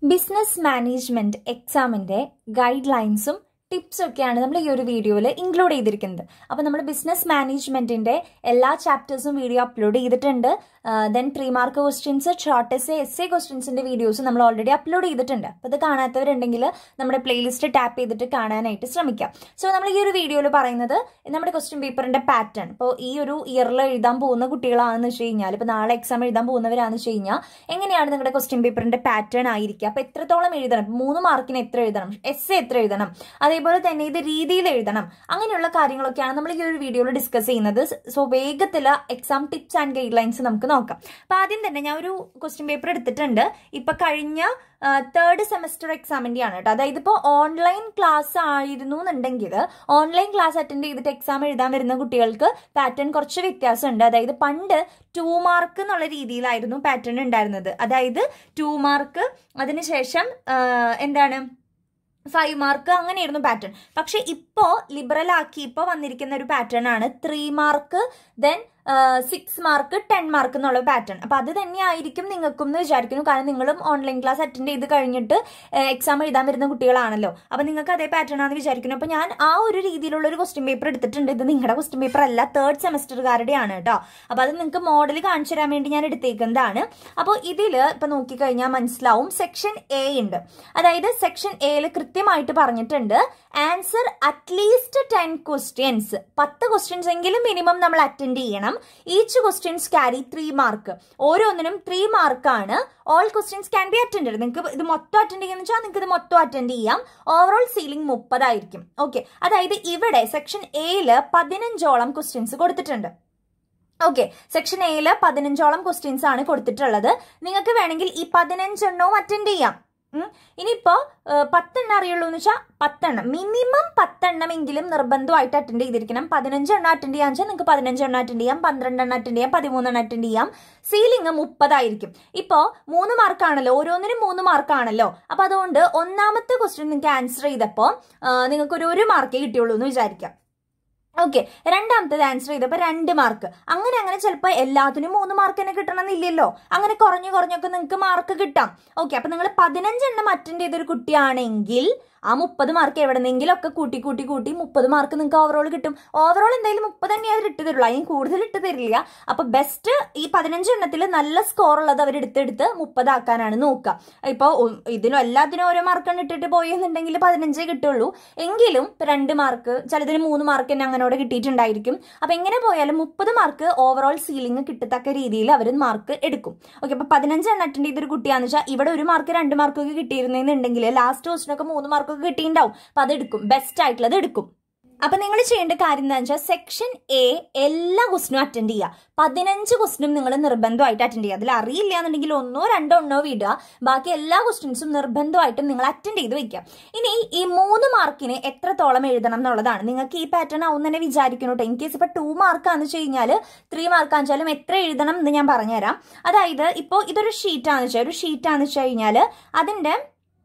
business management എക്സാമിന്റെ guide ലൈൻസും tips ഒക്കെയാണ് നമ്മൾ ഈ ഒരു വീഡിയോയിൽ ഇൻക്ലൂഡ് ചെയ്തിരിക്കുന്നത് അപ്പോൾ നമ്മൾ ബിസിനസ് മാനേജ്മെന്റിന്റെ എല്ലാ ചാപ്റ്റേഴ്സും വീഡിയോ അപ്ലോഡ് ചെയ്തിട്ടുണ്ട് then three mark questions short S S A ക്വസ്റ്റ്യൻസിന്റെ വീഡിയോസ് നമ്മൾ ഓൾറെഡി അപ്ലോഡ് ചെയ്തിട്ടുണ്ട് അപ്പോൾ അത് കാണാത്തവരുണ്ടെങ്കിൽ നമ്മുടെ പ്ലേലിസ്റ്റ് ടാപ്പ് ചെയ്തിട്ട് കാണാനായിട്ട് ശ്രമിക്കാം സോ നമ്മൾ ഈ ഒരു വീഡിയോയിൽ പറയുന്നത് നമ്മുടെ ക്വസ്റ്റ്യൻ പേപ്പറിന്റെ പാറ്റേൺ ഇപ്പോൾ ഈ ഒരു ഇയറിൽ എഴുതാൻ പോകുന്ന കുട്ടികളാണെന്ന് വെച്ച് കഴിഞ്ഞാൽ ഇപ്പോൾ നാളെ എക്സാം എഴുതാൻ പോകുന്നവരാണെന്ന് വെച്ച് കഴിഞ്ഞാൽ എങ്ങനെയാണ് നിങ്ങളുടെ ക്വസ്റ്റ്യൻ പേപ്പറിന്റെ പാറ്റേൺ ആയിരിക്കുക അപ്പോൾ എത്രത്തോളം എഴുതണം മൂന്ന് മാർക്കിന് എത്ര എഴുതണം എസ് എത്ര എഴുതണം അതേപോലെ തന്നെ ഇത് രീതിയിൽ എഴുതണം അങ്ങനെയുള്ള കാര്യങ്ങളൊക്കെയാണ് നമ്മൾ ഈ ഒരു വീഡിയോയിൽ ഡിസ്കസ് ചെയ്യുന്നത് സോ വേഗത്തിൽ exam tips and guidelines നമുക്ക് നോക്കാം അപ്പൊ ആദ്യം തന്നെ ഞാൻ ഒരു ക്വസ്റ്റ്യൻ പേപ്പർ എടുത്തിട്ടുണ്ട് ഇപ്പൊ കഴിഞ്ഞ തേർഡ് സെമസ്റ്റർ എക്സാമിന്റെ ആണ് കേട്ടോ അതായത് ഇപ്പോൾ ഓൺലൈൻ ക്ലാസ് ആയിരുന്നു എന്നുണ്ടെങ്കിൽ ഓൺലൈൻ ക്ലാസ് അറ്റൻഡ് ചെയ്തിട്ട് എക്സാം എഴുതാൻ വരുന്ന കുട്ടികൾക്ക് പാറ്റേൺ കുറച്ച് വ്യത്യാസമുണ്ട് അതായത് പണ്ട് ടു മാർക്ക് എന്നുള്ള രീതിയിലായിരുന്നു പാറ്റേൺ ഉണ്ടായിരുന്നത് അതായത് ടു മാർക്ക് അതിനുശേഷം എന്താണ് ഫൈവ് മാർക്ക് അങ്ങനെയായിരുന്നു പാറ്റേൺ പക്ഷെ ഇപ്പോൾ ലിബറൽ ആക്കി ഇപ്പോൾ വന്നിരിക്കുന്ന ഒരു പാറ്റേൺ ആണ് three mark then six mark ten mark എന്നുള്ള പാറ്റേൺ അപ്പൊ അത് തന്നെയായിരിക്കും നിങ്ങൾക്കും എന്ന് വിചാരിക്കുന്നു കാരണം നിങ്ങളും ഓൺലൈൻ ക്ലാസ് അറ്റൻഡ് ചെയ്ത് കഴിഞ്ഞിട്ട് എക്സാം എഴുതാൻ വരുന്ന കുട്ടികളാണല്ലോ അപ്പൊ നിങ്ങൾക്ക് അതേ പാറ്റേൺ ആണെന്ന് വിചാരിക്കുന്നു അപ്പൊ ഞാൻ ആ ഒരു രീതിയിലുള്ള ഒരു ക്വസ്റ്റ്യൻ പേപ്പർ എടുത്തിട്ടുണ്ട് ഇത് നിങ്ങളുടെ ക്വസ്റ്റ്യൻ പേപ്പർ അല്ല തേർഡ് സെമസ്റ്ററുകാരുടെയാണ് കേട്ടോ അപ്പൊ അത് നിങ്ങൾക്ക് മോഡൽ കാണിച്ചു തരാൻ വേണ്ടി ഞാൻ എടുത്തേക്കുന്നതാണ് അപ്പോൾ ഇതിൽ ഇപ്പൊ നോക്കിക്കഴിഞ്ഞാൽ മനസ്സിലാവും സെക്ഷൻ എ ഉണ്ട് അതായത് സെക്ഷൻ എയിൽ കൃത്യമായിട്ട് പറഞ്ഞിട്ടുണ്ട് ആൻസർ അറ്റ്ലീസ്റ്റ് ടെൻ ക്വസ്റ്റ്യൻസ് പത്ത് ക്വസ്റ്റ്യൻസ് എങ്കിലും മിനിമം നമ്മൾ അറ്റൻഡ് ചെയ്യണം each questions carry three mark ഓരോന്നിനും ത്രീ മാർക്കാണ് all questions can be attend നിങ്ങൾക്ക് ഇത് മൊത്തം അറ്റൻഡ് ചെയ്യുന്ന വെച്ചാൽ നിങ്ങൾക്ക് ഇത് മൊത്തം അറ്റൻഡ് ചെയ്യാം ഓവറോൾ സീലിംഗ് മുപ്പതായിരിക്കും ഓക്കെ അതായത് ഇവിടെ സെക്ഷൻ എയില് പതിനഞ്ചോളം ക്വസ്റ്റ്യൻസ് കൊടുത്തിട്ടുണ്ട് ഓക്കെ സെക്ഷൻ എയില് പതിനഞ്ചോളം ക്വസ്റ്റ്യൻസ് ആണ് കൊടുത്തിട്ടുള്ളത് നിങ്ങൾക്ക് വേണമെങ്കിൽ ഈ പതിനഞ്ചെണ്ണവും അറ്റൻഡ് ചെയ്യാം ഇനിയിപ്പോ പത്തെണ്ണം അറിയുള്ളൂ എന്ന് വെച്ചാൽ പത്തെണ്ണം മിനിമം പത്തെണ്ണമെങ്കിലും നിർബന്ധമായിട്ട് അറ്റൻഡ് ചെയ്തിരിക്കണം പതിനഞ്ചെണ്ണം അറ്റൻഡ് ചെയ്യാന്ന് വെച്ചാൽ നിങ്ങൾക്ക് പതിനഞ്ചെണ്ണം അറ്റൻഡ് ചെയ്യാം പന്ത്രണ്ടെണ്ണം അറ്റൻഡ് ചെയ്യാം പതിമൂന്നെണ്ണം അറ്റൻഡ് ചെയ്യാം സീലിംഗ് മുപ്പതായിരിക്കും ഇപ്പോൾ മൂന്ന് മാർക്കാണല്ലോ ഓരോന്നിനും മൂന്ന് മാർക്കാണല്ലോ അപ്പൊ അതുകൊണ്ട് ഒന്നാമത്തെ ക്വസ്റ്റ്യൻ നിങ്ങൾക്ക് ആൻസർ ചെയ്തപ്പോൾ നിങ്ങൾക്ക് ഒരു ഒരു മാർക്കേ കിട്ടിയുള്ളൂ എന്ന് വിചാരിക്കാം ഓക്കെ രണ്ടാമത്തത് ആൻസർ ചെയ്തപ്പോൾ രണ്ട് മാർക്ക് അങ്ങനെ അങ്ങനെ ചിലപ്പോൾ എല്ലാത്തിനും മൂന്ന് മാർക്ക് തന്നെ കിട്ടണമെന്നില്ലല്ലോ അങ്ങനെ കുറഞ്ഞു കുറഞ്ഞൊക്കെ നിങ്ങൾക്ക് മാർക്ക് കിട്ടാം ഓക്കെ അപ്പൊ നിങ്ങൾ പതിനഞ്ചെണ്ണം അറ്റൻഡ് ചെയ്തൊരു കുട്ടിയാണെങ്കിൽ ആ മുപ്പത് മാർക്ക് എവിടെന്നെങ്കിലും ഒക്കെ കൂട്ടി കൂട്ടി കൂട്ടി മുപ്പത് മാർക്ക് നിങ്ങൾക്ക് ഓവറോൾ കിട്ടും ഓവറോൾ എന്തായാലും മുപ്പത് തന്നെ അവർ ഇട്ട് തരുള്ളൂ അതിന് കൂടുതൽ ഇട്ട് തരില്ല അപ്പൊ ബെസ്റ്റ് ഈ പതിനഞ്ച് എണ്ണത്തിൽ നല്ല സ്കോർ ഉള്ളത് അവർ എടുത്തെടുത്ത് മുപ്പതാക്കാനാണ് നോക്കുക ഇപ്പോൾ ഇതിനും എല്ലാത്തിനും ഓരോ മാർക്കാണ് ഇട്ടിട്ട് പോയെന്നുണ്ടെങ്കിൽ പതിനഞ്ചേ കിട്ടുള്ളൂ എങ്കിലും രണ്ട് മാർക്ക് ചിലതിന് മൂന്ന് മാർക്ക് തന്നെ അങ്ങനോടെ കിട്ടിയിട്ടുണ്ടായിരിക്കും അപ്പൊ എങ്ങനെ പോയാലും മുപ്പത് മാർക്ക് ഓവറോൾ സീലിംഗ് കിട്ടത്തക്ക രീതിയിൽ അവർ മാർക്ക് എടുക്കും ഓക്കെ അപ്പൊ പതിനഞ്ച് എണ്ണം അറ്റൻഡ് ചെയ്തൊരു കുട്ടിയാന്ന് വെച്ചാൽ ഇവിടെ ഒരു മാർക്ക് രണ്ട് മാർക്കൊക്കെ കിട്ടിയിരുന്നെന്നുണ്ടെങ്കിൽ ലാസ്റ്റ് ക്വസ്റ്റിനൊക്കെ മൂന്ന് മാർക്ക് ഒക്കെ കിട്ടിയിട്ടുണ്ടാവും അപ്പൊ അത് എടുക്കും ബെസ്റ്റ് ആയിട്ടുള്ളത് എടുക്കും അപ്പൊ നിങ്ങൾ ചെയ്യേണ്ട കാര്യം എന്താ വെച്ചാൽ സെക്ഷൻ എ എല്ലാ ക്വസ്റ്റിനും അറ്റൻഡ് ചെയ്യുക പതിനഞ്ച് ക്വസ്റ്റിനും നിങ്ങൾ നിർബന്ധമായിട്ട് അറ്റൻഡ് ചെയ്യുക അതിൽ അറിയില്ല എന്നുണ്ടെങ്കിൽ ഒന്നോ രണ്ടോ എണ്ണോ വിടുക ബാക്കി എല്ലാ ക്വസ്റ്റ്യൻസും നിർബന്ധമായിട്ടും നിങ്ങൾ അറ്റൻഡ് ചെയ്ത് വെക്കുക ഇനി ഈ മൂന്ന് മാർക്കിന് എത്രത്തോളം എഴുതണം എന്നുള്ളതാണ് നിങ്ങൾക്ക് ഈ പാറ്റേൺ ആവും തന്നെ വിചാരിക്കുന്നു കേട്ടോ ഇൻ കേസ് ഇപ്പൊ ടു മാർക്കാന്ന് വെച്ച് കഴിഞ്ഞാൽ ത്രീ മാർക്ക് വെച്ചാലും എത്ര എഴുതണം എന്ന് ഞാൻ പറഞ്ഞുതരാം അതായത് ഇപ്പോൾ ഇതൊരു ഷീറ്റാന്ന് വെച്ചാൽ ഒരു ഷീറ്റാന്ന് വെച്ച് കഴിഞ്ഞാൽ അതിന്റെ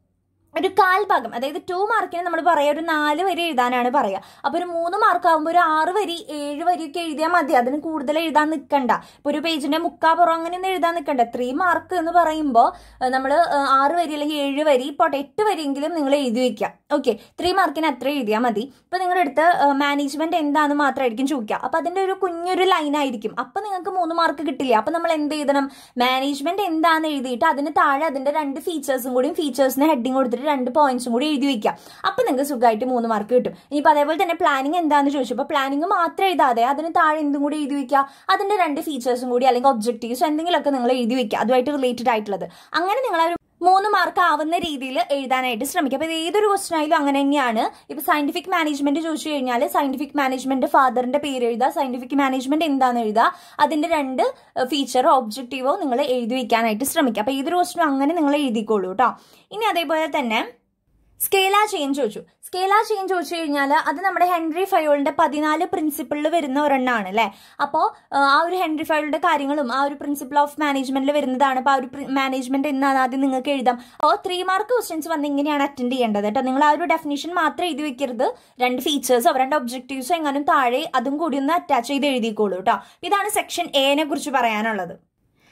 ഒരു കാൽഭാഗം അതായത് ടു മാർക്കിന് നമ്മൾ പറയാം ഒരു നാല് വരി എഴുതാനാണ് പറയുക അപ്പൊ ഒരു മൂന്ന് മാർക്ക് ആകുമ്പോൾ ഒരു ആറ് വരി ഏഴ് വരിയൊക്കെ എഴുതിയാൽ മതി അതിന് കൂടുതൽ എഴുതാൻ നിൽക്കണ്ട ഇപ്പൊ ഒരു പേജിന്റെ മുക്കാപ്പുറം അങ്ങനെയൊന്നും എഴുതാൻ നിൽക്കണ്ട ത്രീ മാർക്ക് എന്ന് പറയുമ്പോൾ നമ്മൾ ആറ് വരി അല്ലെങ്കിൽ ഏഴ് വരി പോട്ടെ എട്ട് വരിയെങ്കിലും നിങ്ങൾ എഴുതി വെക്കാം ഓക്കെ ത്രീ മാർക്കിന് അത്ര എഴുതിയാൽ മതി ഇപ്പൊ നിങ്ങളുടെ അടുത്ത് മാനേജ്മെന്റ് എന്താണെന്ന് മാത്രമായിരിക്കും ചോദിക്കുക അപ്പൊ അതിന്റെ ഒരു കുഞ്ഞൊരു ലൈൻ ആയിരിക്കും അപ്പൊ നിങ്ങൾക്ക് മൂന്ന് മാർക്ക് കിട്ടില്ല അപ്പൊ നമ്മൾ എന്ത് എഴുതണം മാനേജ്മെന്റ് എന്താണെന്ന് എഴുതിയിട്ട് അതിന് താഴെ അതിന്റെ രണ്ട് ഫീച്ചേഴ്സും കൂടി ഫീച്ചേഴ്സിന് ഹെഡിങ് കൊടുത്തിട്ട് രണ്ട് പോയിന്റ്സും കൂടി എഴുതി വെക്കാം അപ്പൊ നിങ്ങൾക്ക് സുഖമായിട്ട് മൂന്ന് മാർക്ക് കിട്ടും ഇനിയിപ്പോൾ അതേപോലെ തന്നെ പ്ലാനിങ് എന്താണെന്ന് ചോദിച്ചപ്പോൾ പ്ലാനിങ് മാത്രം എഴുതാതെ അതിന് താഴെ എന്തും കൂടി എഴുതി വെക്കുക അതിന്റെ രണ്ട് ഫീച്ചേഴ്സും കൂടി അല്ലെങ്കിൽ ഒബ്ജക്റ്റീവ്സ് എന്തെങ്കിലുമൊക്കെ നിങ്ങൾ എഴുതി വെക്കുക അതുമായിട്ട് റിലേറ്റഡ് ആയിട്ടുള്ളത് അങ്ങനെ നിങ്ങൾ ഒരു മൂന്ന് മാർക്ക് ആവുന്ന രീതിയിൽ എഴുതാനായിട്ട് ശ്രമിക്കുക അപ്പോൾ ഏതൊരു ക്വസ്റ്റൻ ആയാലും അങ്ങനെ തന്നെയാണ് ഇപ്പോൾ സയന്റിഫിക് മാനേജ്മെന്റ് ചോദിച്ചു കഴിഞ്ഞാൽ സയന്റിഫിക് മാനേജ്മെന്റ് ഫാദറിന്റെ പേര് എഴുതുക സയന്റിഫിക് മാനേജ്മെന്റ് എന്താണെന്ന് എഴുതുക അതിന്റെ രണ്ട് ഫീച്ചറോ ഒബ്ജക്റ്റീവോ നിങ്ങൾ എഴുതി വെക്കാനായിട്ട് ശ്രമിക്കുക അപ്പോൾ ഏതൊരു ക്വസ്റ്റനും അങ്ങനെ നിങ്ങൾ എഴുതിക്കോളൂ കേട്ടോ ഇനി അതേപോലെ തന്നെ സ്കേല ചെയിൻ ചോദിച്ചു സ്കേല ചെയിൻ ചോദിച്ചു കഴിഞ്ഞാൽ അത് നമ്മുടെ ഹെൻറി ഫയോളിന്റെ പതിനാല് പ്രിൻസിപ്പിളിൽ വരുന്ന ഒരെണ്ണമാണ് അല്ലേ അപ്പോൾ ആ ഒരു ഹെൻറി ഫയോളിന്റെ കാര്യങ്ങളും ആ ഒരു പ്രിൻസിപ്പിൾ ഓഫ് മാനേജ്മെന്റിൽ വരുന്നതാണ് അപ്പോൾ ആ ഒരു മാനേജ്മെന്റ് എന്നാണ് ആദ്യം നിങ്ങൾക്ക് എഴുതാം അപ്പോൾ ത്രീ മാർക്ക് ക്വസ്റ്റ്യൻസ് വന്ന് ഇങ്ങനെയാണ് അറ്റൻഡ് ചെയ്യേണ്ടത് കേട്ടോ നിങ്ങൾ ആ ഒരു ഡെഫിനിഷൻ മാത്രം എഴുതി വെക്കരുത് രണ്ട് ഫീച്ചേഴ്സോ രണ്ട് ഒബ്ജക്റ്റീവ്സോ എങ്ങാനും താഴെ അതും കൂടി ഒന്ന് അറ്റാച്ച് ചെയ്ത് എഴുതിക്കോളൂ കേട്ടോ ഇതാണ് സെക്ഷൻ എനെ കുറിച്ച് പറയാനുള്ളത്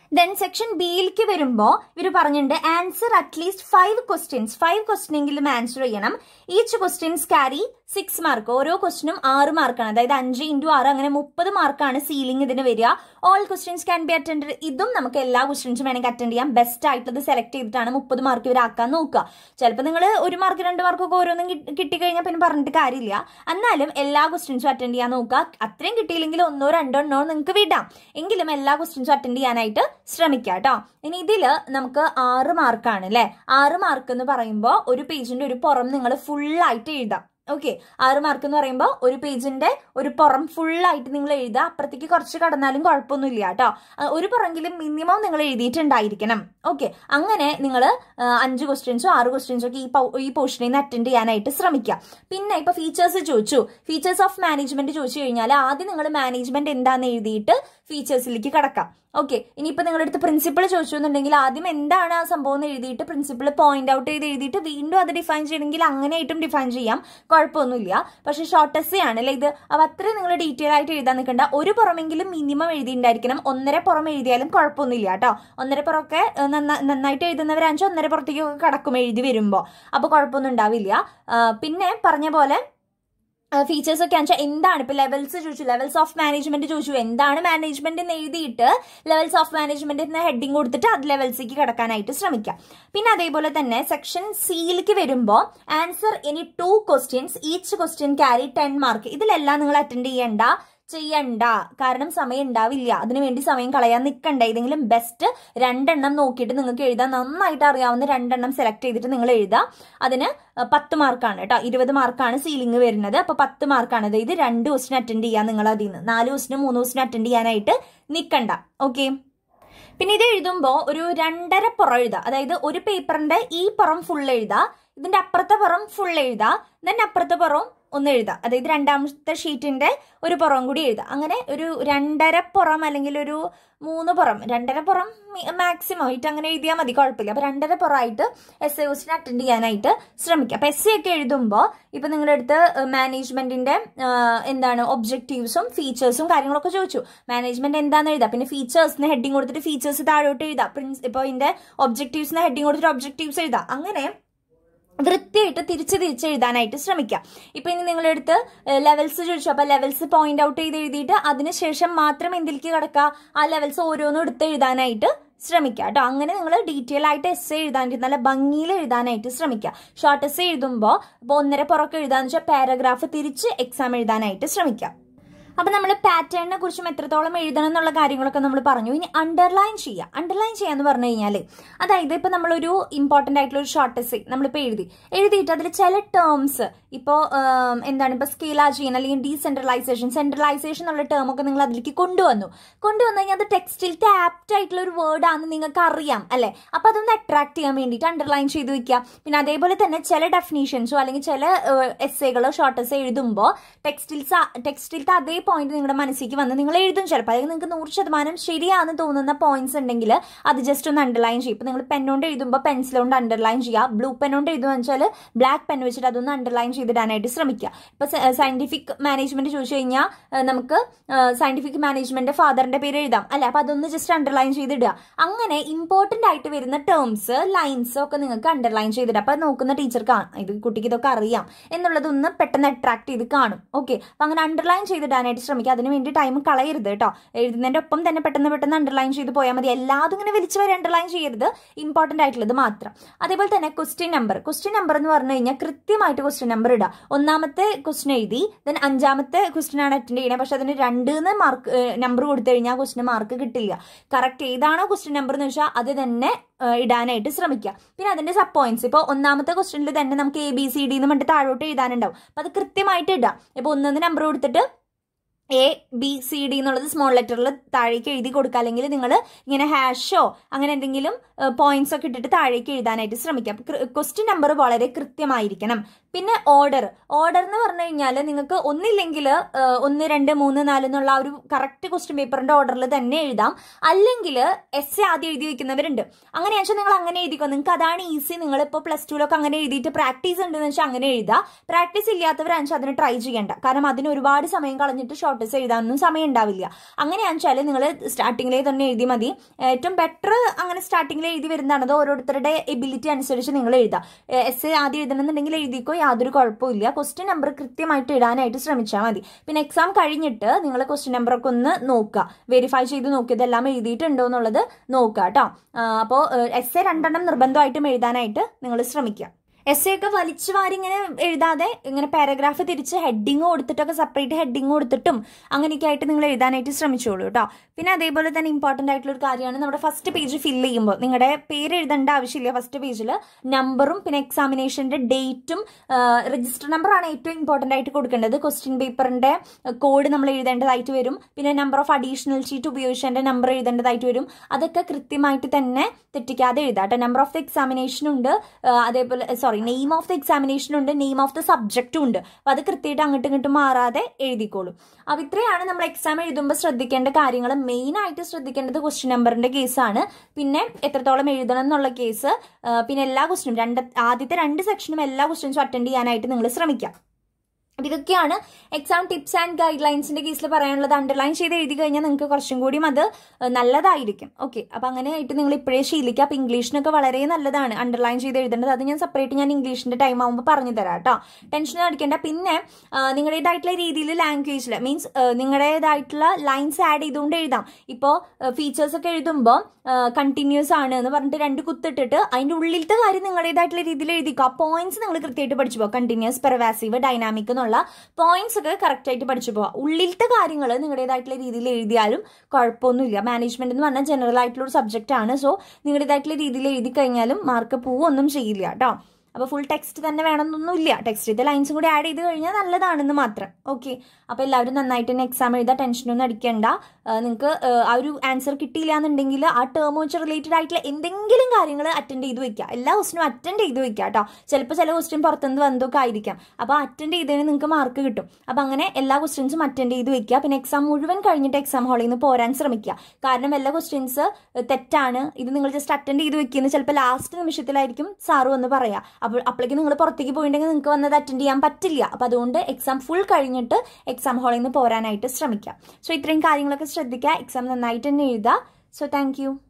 ദെൻ സെക്ഷൻ ബിയിലേക്ക് വരുമ്പോൾ ഇവർ പറഞ്ഞിട്ടുണ്ട് answer at least five questions five ക്വസ്റ്റ്യനെങ്കിലും ആൻസർ ചെയ്യണം each questions carry six mark ഓരോ ക്വസ്റ്റിനും ആറ് മാർക്കാണ് അതായത് അഞ്ച് ഇൻറ്റു ആറ് അങ്ങനെ മുപ്പത് മാർക്കാണ് സീലിംഗ് ഇതിന് വരിക all questions can be attend ഇതും നമുക്ക് എല്ലാ ക്വസ്റ്റ്യൻസും വേണമെങ്കിൽ അറ്റൻഡ് ചെയ്യാം ബെസ്റ്റ് ആയിട്ടുള്ളത് സെലക്ട് ചെയ്തിട്ടാണ് മുപ്പത് മാർക്ക് ഇവരാക്കാൻ നോക്കുക ചിലപ്പോൾ നിങ്ങൾ ഒരു മാർക്ക് രണ്ട് മാർക്കൊക്കെ ഓരോന്നും കിട്ടി- കിട്ടിക്കഴിഞ്ഞാൽ പിന്നെ പറഞ്ഞിട്ട് കാര്യമില്ല എന്നാലും എല്ലാ ക്വസ്റ്റ്യൻസും അറ്റൻഡ് ചെയ്യാൻ നോക്കുക അത്രയും കിട്ടിയില്ലെങ്കിൽ ഒന്നോ രണ്ടോ എണ്ണോ നിങ്ങൾക്ക് വിടാം എങ്കിലും എല്ലാ ക്വസ്റ്റ്യൻസും അറ്റൻഡ് ചെയ്യാനായിട്ട് ശ്രമിക്കുക കേട്ടോ ഇനി ഇതിൽ നമുക്ക് ആറ് മാർക്കാണ് അല്ലേ ആറ് മാർക്ക് എന്ന് പറയുമ്പോൾ ഒരു പേജിന്റെ ഒരു പുറം നിങ്ങൾ ഫുള്ളായിട്ട് എഴുതാം ഓക്കെ ആറ് മാർക്ക് എന്ന് പറയുമ്പോൾ ഒരു പേജിന്റെ ഒരു പുറം ഫുള്ളായിട്ട് നിങ്ങൾ എഴുതുക അപ്പുറത്തേക്ക് കുറച്ച് കടന്നാലും കുഴപ്പമൊന്നുമില്ല കേട്ടോ ആ, ഒരു പുറമെങ്കിലും മിനിമം നിങ്ങൾ എഴുതിയിട്ടുണ്ടായിരിക്കണം ഓക്കെ അങ്ങനെ നിങ്ങൾ അഞ്ച് ക്വസ്റ്റ്യൻസോ ആറ് ക്വസ്റ്റ്യൻസോ ഒക്കെ ഈ പൗ- ഈ പോർഷനിൽ നിന്ന് അറ്റൻഡ് ചെയ്യാനായിട്ട് ശ്രമിക്കുക പിന്നെ ഇപ്പൊ ഫീച്ചേഴ്സ് ചോദിച്ചു ഫീച്ചേഴ്സ് ഓഫ് മാനേജ്മെന്റ് ചോദിച്ചു കഴിഞ്ഞാൽ ആദ്യം നിങ്ങൾ മാനേജ്മെന്റ് എന്താന്ന് എഴുതിയിട്ട് ഫീച്ചേഴ്സിലേക്ക് കടക്കാം ഓക്കെ ഇനിയിപ്പോൾ നിങ്ങളുടെ അടുത്ത് പ്രിൻസിപ്പിൾ ചോദിച്ചു എന്നുണ്ടെങ്കിൽ ആദ്യം എന്താണ് ആ സംഭവം എന്ന് എഴുതിയിട്ട് പ്രിൻസിപ്പിൾ പോയിന്റ് ഔട്ട് ചെയ്ത് എഴുതിയിട്ട് വീണ്ടും അത് ഡിഫൈൻ ചെയ്യണമെങ്കിൽ അങ്ങനെയായിട്ടും ഡിഫൈൻ ചെയ്യാം കുഴപ്പമൊന്നുമില്ല പക്ഷെ ഷോർട്ട് എസ് ആണ് അല്ലേ ഇത് അപ്പോൾ അത്രയും നിങ്ങൾ ഡീറ്റെയിൽ ആയിട്ട് എഴുതാൻ നിൽക്കണ്ട ഒരു പുറമെങ്കിലും മിനിമം എഴുതിയിട്ടുണ്ടായിരിക്കണം ഒന്നര പുറം എഴുതിയാലും കുഴപ്പമൊന്നുമില്ല കേട്ടോ ഒന്നര പുറമൊക്കെ ഏഹ്, നന്ന- നന്നായിട്ട് എഴുതുന്നവരാണെന്ന് ഒന്നര പുറത്തേക്കൊക്കെ കടക്കും എഴുതി വരുമ്പോൾ അപ്പോൾ കുഴപ്പമൊന്നും ഉണ്ടാവില്ല ആ, പിന്നെ പറഞ്ഞ പോലെ ഫീച്ചേഴ്സ് ഒക്കെ വെച്ചാൽ എന്താണ് ഇപ്പൊ ലെവൽസ് ചോദിച്ചു ലെവൽസ് ഓഫ് മാനേജ്മെന്റ് ചോദിച്ചു എന്താണ് മാനേജ്മെന്റ് എന്ന് എഴുതിയിട്ട് ലെവൽസ് ഓഫ് മാനേജ്മെന്റ് എന്ന ഹെഡിങ് കൊടുത്തിട്ട് അത് ലെവൽസിലേക്ക് കിടക്കാനായിട്ട് ശ്രമിക്കാം പിന്നെ അതേപോലെ തന്നെ സെക്ഷൻ സിയിലേക്ക് വരുമ്പോൾ ആൻസർ ഇനി two questions each question carry ten mark ഇതിലെല്ലാം നിങ്ങൾ അറ്റൻഡ് ചെയ്യണ്ട ചെയ്യണ്ട കാരണം സമയം ഉണ്ടാവില്ല അതിനുവേണ്ടി സമയം കളയാൻ നിൽക്കണ്ട ഏതെങ്കിലും ബെസ്റ്റ് രണ്ടെണ്ണം നോക്കിയിട്ട് നിങ്ങൾക്ക് എഴുതാൻ നന്നായിട്ട് അറിയാവുന്ന രണ്ടെണ്ണം സെലക്ട് ചെയ്തിട്ട് നിങ്ങൾ എഴുതാം അതിന് അഹ് പത്ത് മാർക്കാണ് കേട്ടോ ഇരുപത് മാർക്കാണ് സീലിംഗ് വരുന്നത് അപ്പൊ പത്ത് മാർക്കാണ് അതായത് രണ്ട് ക്വസ്റ്റിന് അറ്റൻഡ് ചെയ്യാൻ നിങ്ങൾ അതിൽ നിന്ന് നാല് ക്വസ്റ്റിന് മൂന്ന് ക്വസ്റ്റിന് അറ്റൻഡ് ചെയ്യാനായിട്ട് നിൽക്കണ്ട ഓക്കെ പിന്നെ ഇത് എഴുതുമ്പോൾ ഒരു രണ്ടര പുറം എഴുതുക അതായത് ഒരു പേപ്പറിന്റെ ഈ പുറം ഫുൾ എഴുതുക ഇതിന്റെ അപ്പുറത്തെ പുറം ഫുൾ എഴുതുക ദെൻ അപ്പുറത്തെ പുറം ഒന്ന് എഴുതുക അതായത് രണ്ടാമത്തെ ഷീറ്റിന്റെ ഒരു പുറം കൂടി എഴുതുക അങ്ങനെ ഒരു രണ്ടര പുറം അല്ലെങ്കിൽ ഒരു മൂന്ന് പുറം രണ്ടര പുറം മാക്സിമം ആയിട്ട് അങ്ങനെ എഴുതിയാൽ മതി കുഴപ്പമില്ല അപ്പൊ രണ്ടര പുറമായിട്ട് എസ് എ ക്വസ്റ്റിന് അറ്റൻഡ് ചെയ്യാനായിട്ട് ശ്രമിക്കുക അപ്പൊ എസ് എ ഒക്കെ എഴുതുമ്പോൾ ഇപ്പൊ നിങ്ങളുടെ അടുത്ത് മാനേജ്മെന്റിന്റെ എന്താണ് ഒബ്ജക്റ്റീവ്സും ഫീച്ചേഴ്സും കാര്യങ്ങളൊക്കെ ചോദിച്ചു മാനേജ്മെന്റ് എന്താണെന്ന് എഴുതാം പിന്നെ ഫീച്ചേഴ്സിന് ഹെഡിങ് കൊടുത്തിട്ട് ഫീച്ചേഴ്സ് താഴോട്ട് എഴുതാം പ്രിൻസ് ഇപ്പോൾ ഇതിന്റെ ഒബ്ജക്റ്റീവ്സിന് ഹെഡിങ് കൊടുത്തിട്ട് ഒബ്ജക്റ്റീവ്സ് എഴുതാം അങ്ങനെ വൃത്തിയായിട്ട് തിരിച്ച് തിരിച്ച് എഴുതാനായിട്ട് ശ്രമിക്കാം ഇപ്പൊ ഇനി നിങ്ങളുടെ അടുത്ത് ലെവൽസ് ചോദിച്ചു അപ്പൊ ലെവൽസ് പോയിന്റ് ഔട്ട് ചെയ്ത് എഴുതിയിട്ട് അതിനുശേഷം മാത്രം എന്തിലേക്ക് കിടക്കുക ആ ലെവൽസ് ഓരോന്നും എടുത്ത് എഴുതാനായിട്ട് ശ്രമിക്കുക കേട്ടോ അങ്ങനെ നിങ്ങൾ ഡീറ്റെയിൽ ആയിട്ട് എസ് എഴുതാനായിട്ട് നല്ല ഭംഗിയിൽ എഴുതാനായിട്ട് ശ്രമിക്കുക ഷോർട്ട് എസ് എഴുതുമ്പോൾ ഇപ്പോൾ ഒന്നര പുറക്ക് എഴുതാന്ന് വെച്ചാൽ പാരഗ്രാഫ് തിരിച്ച് എക്സാം എഴുതാനായിട്ട് ശ്രമിക്കുക അപ്പൊ നമ്മൾ പാറ്റേണിനെ കുറിച്ചും എത്രത്തോളം എഴുതണം എന്നുള്ള കാര്യങ്ങളൊക്കെ നമ്മൾ പറഞ്ഞു ഇനി അണ്ടർലൈൻ ചെയ്യുക അണ്ടർലൈൻ ചെയ്യാന്ന് പറഞ്ഞു കഴിഞ്ഞാൽ അതായത് ഇപ്പൊ നമ്മളൊരു ഇമ്പോർട്ടന്റ് ആയിട്ടുള്ള ഒരു ഷോർട്ട് എസ് നമ്മളിപ്പോൾ എഴുതി എഴുതിയിട്ട് അതിൽ ചില ടേംസ് ഇപ്പോൾ എന്താണ് ഇപ്പോൾ സ്കെയിലാജിയൻ അല്ലെങ്കിൽ ഡീസെൻട്രലൈസേഷൻ സെൻട്രലൈസേഷൻ എന്നുള്ള ടേം ഒക്കെ നിങ്ങൾ അതിലേക്ക് കൊണ്ടുവന്നു കൊണ്ടുവന്നു കഴിഞ്ഞാൽ അത് ടെക്സ്റ്റിലത്തെ ആപ്റ്റ് ആയിട്ടുള്ള ഒരു വേർഡ് ആണെന്ന് നിങ്ങൾക്ക് അറിയാം അല്ലെ അപ്പൊ അതൊന്ന് അട്രാക്ട് ചെയ്യാൻ വേണ്ടിയിട്ട് അണ്ടർലൈൻ ചെയ്ത് വെക്കുക പിന്നെ അതേപോലെ തന്നെ ചില ഡെഫിനേഷൻസോ അല്ലെങ്കിൽ ചില എസ്സേകളോ ഷോർട്ട് എസ് എഴുതുമ്പോൾ ടെക്സ്റ്റിൽസ് ടെക്സ്റ്റിലത്തെ അതേ പോയിന്റ് നിങ്ങളുടെ മനസ്സിലേക്ക് വന്ന് നിങ്ങൾ എഴുതും ചിലപ്പോൾ അതായത് നിങ്ങൾക്ക് നൂറ് ശതമാനം ശരിയാണെന്ന് തോന്നുന്ന പോയിന്റ്സ് ഉണ്ടെങ്കിൽ അത് ജസ്റ്റ് ഒന്ന് അണ്ടർലൈൻ ചെയ്യും ഇപ്പൊ നിങ്ങൾ പെണ്ണുകൊണ്ട് എഴുതുമ്പോൾ പെൻസിൽ കൊണ്ട് അണ്ടർലൈൻ ചെയ്യുക ബ്ലൂ പെണ്ണുകൊണ്ട് എഴുതുക വെച്ചാൽ ബ്ലാക്ക് പെൻ വെച്ചിട്ട് അതൊന്ന് അണ്ടർലൈൻ ചെയ്തിടാനായിട്ട് ശ്രമിക്കുക ഇപ്പൊ സയന്റിഫിക് മാനേജ്മെന്റ് ചോദിച്ചു കഴിഞ്ഞാൽ നമുക്ക് സയന്റിഫിക് മാനേജ്മെന്റ് ഫാദറിന്റെ പേര് എഴുതാം അല്ലെ അപ്പൊ അതൊന്ന് ജസ്റ്റ് അണ്ടർലൈൻ ചെയ്തിടുക അങ്ങനെ ഇമ്പോർട്ടന്റ് ആയിട്ട് വരുന്ന ടേംസ് ലൈൻസ് ഒക്കെ നിങ്ങൾക്ക് അണ്ടർലൈൻ ചെയ്തിടുക അപ്പൊ നോക്കുന്ന ടീച്ചർ കാണും ഇത് കുട്ടിക്ക് ഇതൊക്കെ അറിയാം എന്നുള്ളതൊന്ന് പെട്ടെന്ന് അട്രാക്ട് ചെയ്ത് കാണും ഓക്കെ അപ്പൊ അങ്ങനെ അണ്ടർലൈൻ ചെയ്തിടാനായിട്ട് ശ്രമിക്കുക അതിന് വേണ്ടി ടൈം കളയരുത് കേട്ടോ എഴുതുന്നതിന്റെ ഒപ്പം തന്നെ പെട്ടെന്ന് പെട്ടെന്ന് അണ്ടർലൈൻ ചെയ്ത് പോയാൽ മതി എല്ലാതും ഇങ്ങനെ വിളിച്ചു വരെ അണ്ടർലൈൻ ചെയ്യരുത് ഇമ്പോർട്ടന്റ് ആയിട്ടുള്ളത് മാത്രം അതേപോലെ തന്നെ ക്വസ്റ്റ്യൻ നമ്പർ ക്വസ്റ്റ്യൻ നമ്പർ എന്ന് പറഞ്ഞു കഴിഞ്ഞാൽ കൃത്യമായിട്ട് ക്വസ്റ്റ്യൻ നമ്പർ ഇടുക ഒന്നാമത്തെ ക്വസ്റ്റ്യൻ എഴുതി ദെൻ അഞ്ചാമത്തെ ക്വസ്റ്റ്യൻ ആണ് അറ്റൻഡ് ചെയ്യണത് പക്ഷെ അതിന് രണ്ട് മാർക്ക് നമ്പർ കൊടുത്തു കഴിഞ്ഞാൽ ക്വസ്റ്റ്യൻ മാർക്ക് കിട്ടില്ല കറക്റ്റ് ഏതാണോ ക്വസ്റ്റ്യൻ നമ്പർ എന്ന് വെച്ചാൽ അത് തന്നെ ഏഹ്, ഇടാനായിട്ട് ശ്രമിക്കുക പിന്നെ അതിന്റെ സബ് പോയിന്റ്സ് ഇപ്പോൾ ഒന്നാമത്തെ ക്വസ്റ്റ്യനിൽ തന്നെ നമുക്ക് എ ബി സി ഡി എന്ന് പറഞ്ഞിട്ട് താഴോട്ട് എഴുതാനുണ്ടാവും അപ്പൊ അത് കൃത്യമായിട്ട് ഇടാം ഇപ്പോൾ ഒന്നെന്ന് നമ്പർ കൊടുത്തിട്ട് എ ബി സി ഡി എന്നുള്ളത് സ്മോൾ ലെറ്ററിൽ താഴേക്ക് എഴുതി കൊടുക്കുക അല്ലെങ്കിൽ നിങ്ങൾ ഇങ്ങനെ ഹാഷോ അങ്ങനെ എന്തെങ്കിലും പോയിന്റ്സ് ഒക്കെ ഇട്ടിട്ട് താഴേക്ക് എഴുതാനായിട്ട് ശ്രമിക്കാം ക്വസ്റ്റ്യൻ നമ്പർ വളരെ കൃത്യമായിരിക്കണം പിന്നെ ഓർഡർ ഓർഡർ എന്ന് പറഞ്ഞു കഴിഞ്ഞാൽ നിങ്ങൾക്ക് ഒന്നില്ലെങ്കിൽ ഒന്ന് രണ്ട് മൂന്ന് നാല് എന്നുള്ള ആ ഒരു കറക്റ്റ് ക്വസ്റ്റ്യൻ പേപ്പറിന്റെ ഓർഡറിൽ തന്നെ എഴുതാം അല്ലെങ്കിൽ എസ് എ ആദ്യം എഴുതി വെക്കുന്നവരുണ്ട് അങ്ങനെ വെച്ചാൽ നിങ്ങൾ അങ്ങനെ എഴുതിക്കോ നിങ്ങൾക്ക് അതാണ് ഈസി നിങ്ങൾ ഇപ്പോൾ പ്ലസ് ടുവിലൊക്കെ അങ്ങനെ എഴുതിയിട്ട് പ്രാക്ടീസ് ഉണ്ടെന്ന് വെച്ചാൽ അങ്ങനെ എഴുതുക പ്രാക്ടീസ് ഇല്ലാത്തവരാണെന്ന് അതിന് ട്രൈ ചെയ്യണ്ട കാരണം അതിന് ഒരുപാട് സമയം കളഞ്ഞിട്ട് ഷോർട്ട് ടോപ്പിക്സ് എഴുതാനൊന്നും സമയം ഉണ്ടാവില്ല അങ്ങനെയാണെന്ന് വെച്ചാൽ നിങ്ങൾ സ്റ്റാർട്ടിങ്ങിലേ തന്നെ എഴുതി മതി ഏറ്റവും ബെറ്റർ അങ്ങനെ സ്റ്റാർട്ടിങ്ങിൽ എഴുതി വരുന്നതാണ് അത് ഓരോരുത്തരുടെ എബിലിറ്റി അനുസരിച്ച് നിങ്ങൾ എഴുതാം എസ് എ ആദ്യം എഴുതണമെന്നുണ്ടെങ്കിൽ എഴുതിക്കോ യാതൊരു കുഴപ്പമില്ല ക്വസ്റ്റ്യൻ നമ്പർ കൃത്യമായിട്ട് ഇടാനായിട്ട് ശ്രമിച്ചാൽ മതി പിന്നെ എക്സാം കഴിഞ്ഞിട്ട് നിങ്ങൾ ക്വസ്റ്റ്യൻ നമ്പറൊക്കെ ഒന്ന് നോക്കുക വെരിഫൈ ചെയ്ത് നോക്കി ഇതെല്ലാം എഴുതിയിട്ടുണ്ടോ എന്നുള്ളത് നോക്കുക കേട്ടോ അപ്പോൾ എസ് എ രണ്ടെണ്ണം നിർബന്ധമായിട്ടും എഴുതാനായിട്ട് നിങ്ങൾ ശ്രമിക്കുക എസ് എ ഒക്കെ വലിച്ചു വാരി ഇങ്ങനെ എഴുതാതെ ഇങ്ങനെ പാരഗ്രാഫ് തിരിച്ച് ഹെഡിങ് കൊടുത്തിട്ടൊക്കെ സെപ്പറേറ്റ് ഹെഡിങ് കൊടുത്തിട്ടും അങ്ങനെയൊക്കെ ആയിട്ട് നിങ്ങൾ എഴുതാനായിട്ട് ശ്രമിച്ചോളൂ കേട്ടോ പിന്നെ അതേപോലെ തന്നെ ഇമ്പോർട്ടൻ്റ് ആയിട്ടുള്ള ഒരു കാര്യമാണ് നമ്മുടെ ഫസ്റ്റ് പേജ് ഫില്ല് ചെയ്യുമ്പോൾ നിങ്ങളുടെ പേര് എഴുതേണ്ട ആവശ്യമില്ല ഫസ്റ്റ് പേജിൽ നമ്പറും പിന്നെ എക്സാമിനേഷൻ്റെ ഡേറ്റും രജിസ്റ്റർ നമ്പറാണ് ഏറ്റവും ഇമ്പോർട്ടൻ്റ് ആയിട്ട് കൊടുക്കേണ്ടത് ക്വസ്റ്റ്യൻ പേപ്പറിൻ്റെ കോഡ് നമ്മൾ എഴുതേണ്ടതായിട്ട് വരും പിന്നെ നമ്പർ ഓഫ് അഡീഷണൽ ഷീറ്റ് ഉപയോഗിച്ചതിൻ്റെ നമ്പർ എഴുതേണ്ടതായിട്ട് വരും അതൊക്കെ കൃത്യമായിട്ട് തന്നെ തെറ്റിക്കാതെ എഴുതാം കേട്ടോ നമ്പർ ഓഫ് ദ എക്സാമിനേഷൻ ഉണ്ട് അതേപോലെ sorry name of the examination ഉണ്ട് നെയിം ഓഫ് ദ സബ്ജക്റ്റും ഉണ്ട് അപ്പോൾ അത് കൃത്യമായിട്ട് അങ്ങോട്ടും ഇങ്ങോട്ടും മാറാതെ എഴുതിക്കോളും അപ്പോൾ ഇത്രയാണ് നമ്മൾ എക്സാം എഴുതുമ്പോൾ ശ്രദ്ധിക്കേണ്ട കാര്യങ്ങൾ മെയിൻ ആയിട്ട് ശ്രദ്ധിക്കേണ്ടത് ക്വസ്റ്റ്യൻ നമ്പറിന്റെ കേസാണ് പിന്നെ എത്രത്തോളം എഴുതണം എന്നുള്ള കേസ് പിന്നെ എല്ലാ ക്വസ്റ്റ്യനും രണ്ട് ആദ്യത്തെ രണ്ട് സെക്ഷനും എല്ലാ ക്വസ്റ്റ്യൻസും അറ്റൻഡ് ചെയ്യാനായിട്ട് നിങ്ങൾ ശ്രമിക്കാം അപ്പം ഇതൊക്കെയാണ് എക്സാം ടിപ്സ് ആൻഡ് ഗൈഡ് ലൈൻസിന്റെ കേസിൽ പറയാനുള്ളത് അണ്ടർലൈൻ ചെയ്ത് എഴുതി കഴിഞ്ഞാൽ നിങ്ങൾക്ക് കുറച്ചും കൂടിയും അത് നല്ലതായിരിക്കും ഓക്കെ അപ്പം അങ്ങനെ ആയിട്ട് നിങ്ങൾ ഇപ്പോഴേ ശീലിക്കുക അപ്പം ഇംഗ്ലീഷിനൊക്കെ വളരെ നല്ലതാണ് അണ്ടർലൈൻ ചെയ്ത് എഴുതേണ്ടത് അത് ഞാൻ സെപ്പറേറ്റ് ഞാൻ ഇംഗ്ലീഷിന്റെ ടൈം ആകുമ്പോൾ പറഞ്ഞു തരാം കേട്ടോ ടെൻഷൻ അടിക്കേണ്ട പിന്നെ നിങ്ങളുടേതായിട്ടുള്ള രീതിയിൽ ലാംഗ്വേജിൽ മീൻസ് നിങ്ങളുടേതായിട്ടുള്ള ലൈൻസ് ആഡ് ചെയ്തുകൊണ്ട് എഴുതാം ഇപ്പോൾ ഫീച്ചേഴ്സ് ഒക്കെ എഴുതുമ്പോൾ കണ്ടിന്യൂസ് ആണ് എന്ന് പറഞ്ഞിട്ട് രണ്ട് കുത്തിട്ടിട്ട് അതിൻ്റെ ഉള്ളിലത്തെ കാര്യം നിങ്ങളുടേതായിട്ടുള്ള രീതിയിൽ എഴുതിക്കുക ആ പോയിന്റ്സ് നിങ്ങൾ കൃത്യമായിട്ട് പഠിച്ചു പോകുക കണ്ടിന്യൂസ് പെർവാസീവ് ഡൈനാമിക് എന്നുള്ള പോയിന്റ്സ് ഒക്കെ കറക്റ്റ് ആയിട്ട് പഠിച്ചു പോവാം ഉള്ളിലത്തെ കാര്യങ്ങൾ നിങ്ങളുടേതായിട്ടുള്ള രീതിയിൽ എഴുതിയാലും കുഴപ്പമൊന്നുമില്ല മാനേജ്മെന്റ് എന്ന് പറഞ്ഞാൽ ജനറൽ ആയിട്ടുള്ള ഒരു സബ്ജക്റ്റ് ആണ് സോ നിങ്ങളുടേതായിട്ടുള്ള രീതിയിൽ എഴുതി കഴിഞ്ഞാലും മാർക്ക് പോവൊന്നും ചെയ്യില്ല കേട്ടോ അപ്പോൾ ഫുൾ ടെക്സ്റ്റ് തന്നെ വേണമെന്നൊന്നുമില്ല ടെക്സ്റ്റ് ലൈൻസും കൂടി ആഡ് ചെയ്ത് കഴിഞ്ഞാൽ നല്ലതാണെന്ന് മാത്രം ഓക്കെ അപ്പോൾ എല്ലാവരും നന്നായിട്ട് തന്നെ എക്സാം എഴുതാൻ ടെൻഷനൊന്നും അടിക്കേണ്ട നിങ്ങൾക്ക് ആ ഒരു ആൻസർ കിട്ടിയില്ല എന്നുണ്ടെങ്കിൽ ആ ടേം വെച്ച് റിലേറ്റഡ് ആയിട്ടുള്ള എന്തെങ്കിലും കാര്യങ്ങൾ അറ്റൻഡ് ചെയ്ത് വെക്കുക എല്ലാ ക്വസ്റ്റിനും അറ്റൻഡ് ചെയ്ത് വെക്കുക കേട്ടോ ചിലപ്പോൾ ചില ക്വസ്റ്റ്യൻ പുറത്തുനിന്ന് വന്നതൊക്കെ ആയിരിക്കാം അപ്പോൾ അറ്റൻഡ് ചെയ്തതിന് നിങ്ങൾക്ക് മാർക്ക് കിട്ടും അപ്പോൾ അങ്ങനെ എല്ലാ ക്വസ്റ്റ്യൻസും അറ്റൻഡ് ചെയ്ത് വെക്കുക പിന്നെ എക്സാം മുഴുവൻ കഴിഞ്ഞിട്ട് എക്സാം ഹാളിൽ നിന്ന് പോരാൻ ശ്രമിക്കുക കാരണം എല്ലാ ക്വസ്റ്റ്യൻസ് തെറ്റാണ് ഇത് നിങ്ങൾ ജസ്റ്റ് അറ്റൻഡ് ചെയ്ത് വെക്കുന്നത് ചിലപ്പോൾ ലാസ്റ്റ് നിമിഷത്തിലായിരിക്കും സാറ് വന്ന് പറയാം അപ്പോൾ അപ്പോഴേക്കും നിങ്ങൾ പുറത്തേക്ക് പോയിട്ടുണ്ടെങ്കിൽ നിങ്ങൾക്ക് വന്നത് അറ്റൻഡ് ചെയ്യാൻ പറ്റില്ല അപ്പോൾ അതുകൊണ്ട് എക്സാം ഫുൾ കഴിഞ്ഞിട്ട് എക്സാം ഹാളിൽ നിന്ന് പോരാനായിട്ട് ശ്രമിക്കാം സോ ഇത്രയും കാര്യങ്ങളൊക്കെ ശ്രദ്ധിക്കുക എക്സാം നന്നായിട്ട് തന്നെ എഴുതുക സോ താങ്ക്